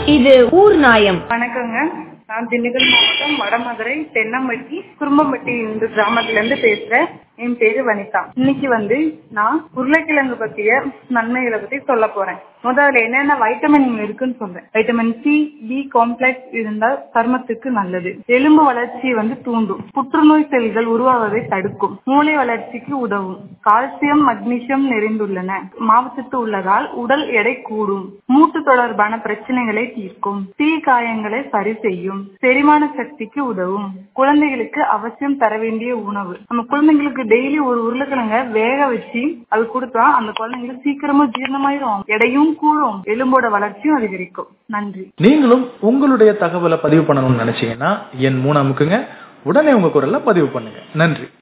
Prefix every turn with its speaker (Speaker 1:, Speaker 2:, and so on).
Speaker 1: இது ஊர் நாயம்
Speaker 2: வணக்கங்க நான் திண்டுக்கல் மாவட்டம் வடமதுரை தென்னம்பட்டி குரும்பம்பட்டி இந்த கிராமத்துல இருந்து பேசுறேன் என் பேரு வனிதா இன்னைக்கு வந்து நான் உருளைக்கிழங்கு பத்திய நன்மைகளை பத்தி சொல்ல போறேன் முதல்ல என்னென்ன வைட்டமின் இருக்குன்னு சொல்றேன் வைட்டமின் சி பி காம்ப்ளெக்ஸ் இருந்தால் சருமத்துக்கு நல்லது எலும்பு வளர்ச்சியை வந்து தூண்டும் புற்றுநோய் செல்கள் உருவாவதை தடுக்கும் மூளை வளர்ச்சிக்கு உதவும் கால்சியம் மக்னீசியம் நிறைந்துள்ளன மாவுச்சத்து உள்ளதால் உடல் எடை கூடும் மூட்டு தொடர்பான பிரச்சனைகளை தீர்க்கும் தீ காயங்களை சரி செய்யும் செரிமான சக்திக்கு உதவும் குழந்தைகளுக்கு அவசியம் தர வேண்டிய உணவு நம்ம குழந்தைங்களுக்கு டெய்லி ஒரு உருளைக்கிழங்க வேக வச்சு அது கொடுத்தா அந்த குழந்தைங்களுக்கு சீக்கிரமா ஜீரணமாயிரும் எடையும் கூடும் எலும்போட வளர்ச்சியும் அதிகரிக்கும் நன்றி
Speaker 3: நீங்களும் உங்களுடைய தகவலை பதிவு பண்ணணும்னு நினைச்சீங்கன்னா என் மூணு அமுக்குங்க உடனே உங்க குரல்ல பதிவு பண்ணுங்க நன்றி